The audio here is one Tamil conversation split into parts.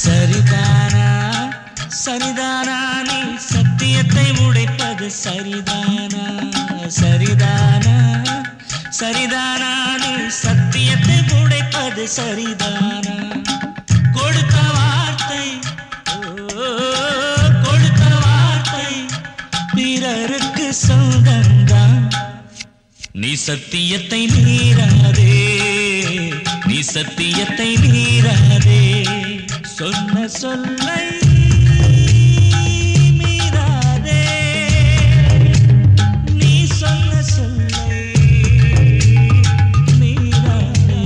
சரிதானா சரிதானா நீ சத்தியத்தை உடைப்பது சரிதானா சரிதானா சரிதானா நீ சத்தியத்தை உடைப்பது சரிதானா கொடுத்த வார்த்தை ஓ, கொடுத்த வார்த்தை பிறருக்கு சொந்தம்தான் நீ சத்தியத்தை மீறாதே நீ சத்தியத்தை மீறாதே சொன்ன சொல்லை மீறாதே நீ சொன்ன சொல்லை மீறாதே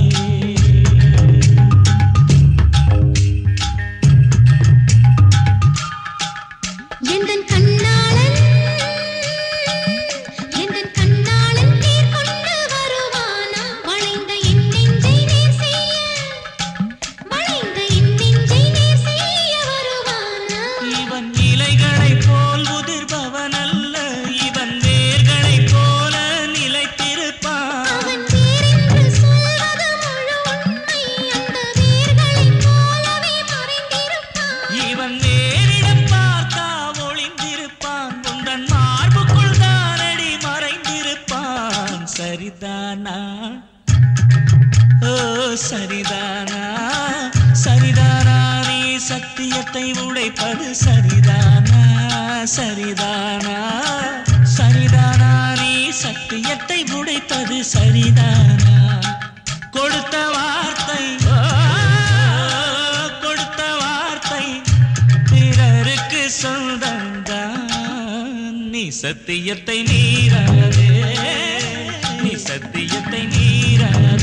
எந்தன் கண்ணாளன் எந்தன் கண்ணாளன் தேர் கொண்டு வருவானா வளைந்த என் நெஞ்சை நேர் செய்ய வளைந்த என் நெஞ்சை நேர் செய்ய வருவானா இவன் இலைகளைப் போல் உதிர்பவன் அல்ல இவன் வேர்களைப் போல நிலைத்திருப்பான் அவன் வேறென்று சொல்வது முழு உண்மை அந்த வேர்களைப் போலவே மறைந்திருப்பான் இவன் வேறிடம் பார்த்தா ஒளிந்திருப்பான் உந்தன் மார்புக்குள் தானடி மறைந்திருப்பான் சரிதானா ஓ சரிதானா சரிதானா நீ சத்தியத்தை உடைப்பது சரிதானா சரிதானா சரிதானா நீ சத்தியத்தை உடைப்பது சரிதானா கொடுத்த வார்த்தை ஓ, கொடுத்த வார்த்தை பிறருக்கு சொந்தம்தான் நீ சத்தியத்தை மீறாதே நீ சத்தியத்தை மீறாதே